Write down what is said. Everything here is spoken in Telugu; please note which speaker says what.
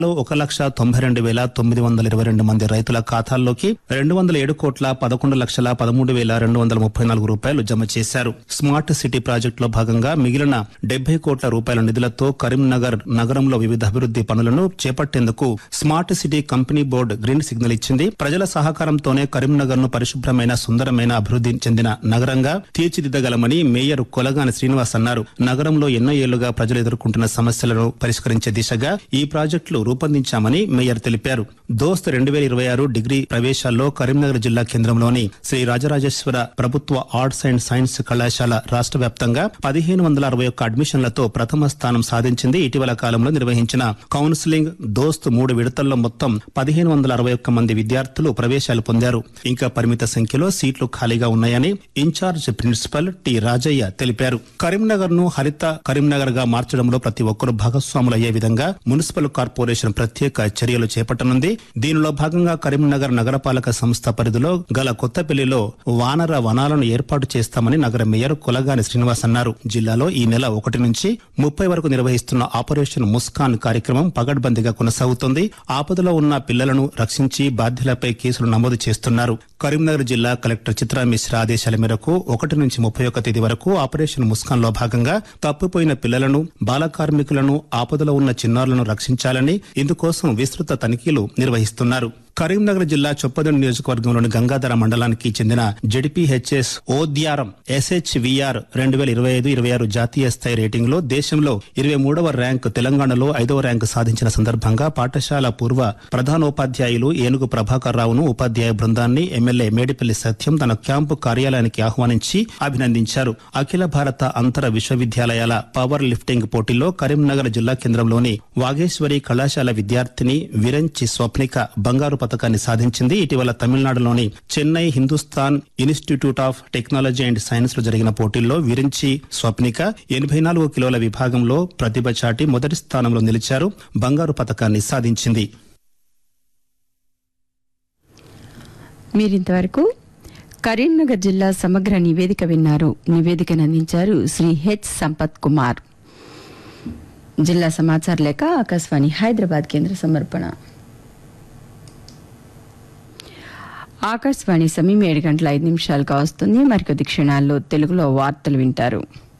Speaker 1: లో ఒక లక్ష తొంభై రెండు వేల తొమ్మిది వందల ఇరవై రెండు మంది రైతుల ఖాతాల్లోకి రెండు వందల ఏడు కోట్ల పదకొండు లక్షల పదమూడు వేల రెండు వందల ముప్పై నాలుగు రూపాయలు జమ చేశారు స్మార్ట్ సిటీ ప్రాజెక్టులో భాగంగా మిగిలిన డెబ్బై కోట్ల రూపాయల నిధులతో కరీంనగర్ నగరంలో వివిధ అభివృద్ది పనులను చేపట్టేందుకు smart city company board green signal ఇచ్చింది ప్రజల సహకారంతోనే కరీంనగర్ ను పరిశుభ్రమైన సుందరమైన అభివృద్ధి చెందిన నగరంగా తీర్చిదిద్దగలమని మేయర్ కొలగాని శ్రీనివాస్ అన్నారు నగరంలో ఎన్నో ఏళ్లుగా ప్రజలు ఎదుర్కొంటున్న సమస్యలను పరిష్కరించే దిశగా ఈ ప్రాజెక్టులు రూపొందించామని మేయర్ తెలిపారు దోస్త్ రెండు వేల ఇరవై ఆరు డిగ్రీ ప్రవేశాల్లో కరీంనగర్ జిల్లా కేంద్రంలోని శ్రీ రాజరాజేశ్వర ప్రభుత్వ ఆర్ట్స్ అండ్ సైన్స్ కళాశాల రాష్ట్ర వ్యాప్తంగా పదిహేను వందల అరవై ఒక్క అడ్మిషన్లతో ప్రథమ స్థానం సాధించింది ఇటీవల కాలంలో నిర్వహించిన కౌన్సిలింగ్ దోస్త్ మూడు విడతల్లో మొత్తం పదిహేను వందల అరవై ఒక్క మంది విద్యార్థులు ప్రవేశాలు పొందారు ఇంకా పరిమిత సంఖ్యలో సీట్లు ఖాళీగా ఉన్నాయని ఇన్ఛార్జ్ ప్రిన్సిపల్ టి రాజయ్య తెలిపారు కరీంనగర్ ను హరిత కరీంనగర్ గా మార్చడంలో ప్రతి ఒక్కరూ భాగస్వాములు అయ్యే విధంగా మున్సిపల్ కార్పొరేషన్ ప్రత్యేక చర్యలు చేపట్టనుంది దీనిలో భాగంగా కరీంనగర్ నగరపాలక సంస్థ పరిధిలో గల కొత్తపల్లిలో వానర వనాలను ఏర్పాటు చేస్తామని నగర మేయర్ కొలగాని శ్రీనివాస్ అన్నారు జిల్లాలో ఈ నెల ఒకటి నుంచి ముప్పై వరకు నిర్వహిస్తున్న ఆపరేషన్ ముస్కాన్ కార్యక్రమం పగడ్బందీగా కొనసాగుతుంది ఆపదలో ఉన్న పిల్లలను రక్షించి బాధ్యులపై కేసులు నమోదు చేస్తున్నారు కరీంనగర్ జిల్లా కలెక్టర్ చిత్రా మిశ్రా ఆదేశాల మేరకు ఒకటి నుంచి ముప్పై ఒక్క తేదీ వరకు ఆపరేషన్ ముస్కాన్ లో భాగంగా తప్పిపోయిన పిల్లలను బాల కార్మికులను ఆపదలో ఉన్న చిన్నారులను రక్షించాలని ఇందుకోసం విస్తృత తనిఖీలు నిర్వహిస్తున్నారు కరీంనగర్ జిల్లా చొప్పదండి నియోజకవర్గంలోని గంగాధర మండలానికి చెందిన జడిపిహెచ్ఎస్ ఓద్యారం ఎస్హెచ్విఆర్ రెండు వేల ఇరవై ఐదు ఇరవై ఆరు జాతీయ స్థాయి రేటింగ్ లో దేశంలో ఇరవై మూడవ ర్యాంక్ తెలంగాణలో ఐదవ ర్యాంకు సాధించిన సందర్భంగా పాఠశాల పూర్వ ప్రధానోపాధ్యాయులు ఏనుగు ప్రభాకర్ రావును ఉపాధ్యాయ బృందాన్ని ఎమ్మెల్యే మేడిపల్లి సత్యం తన క్యాంపు కార్యాలయానికి ఆహ్వానించి అభినందించారు అఖిల భారత అంతర విశ్వవిద్యాలయాల పవర్ లిఫ్టింగ్ పోటీలో కరీంనగర్ జిల్లా కేంద్రంలోని వాగేశ్వరి కళాశాల విద్యార్థిని విరంచి స్వప్నిక బంగారు పథకాన్ని సాధించింది ఇటీవల తమిళనాడులోని Chennai Hindustan institute of technology and science లో జరిగిన పోటీల్లో విరించి స్వప్నిక ఎనభై నాలుగు కిలోల విభాగంలో ప్రతిభ చాటి మొదటి స్థానంలో నిలిచారు బంగారు పథకాన్ని సాధించింది
Speaker 2: మీరింతవరకు కరీంనగర్ జిల్లా సమగ్ర నివేదిక విన్నారు నివేదికను అందించారు శ్రీ హెచ్ సంపత్ కుమార్ జిల్లా సమాచార లేఖ ఆకాశవాణి హైదరాబాద్ కేంద్ర సమర్పణ ఆకాశవాణి సమయం ఏడు గంటల ఐదు నిమిషాలుగా వస్తుంది మరికొద్ది క్షణాల్లో తెలుగులో వార్తలు వింటారు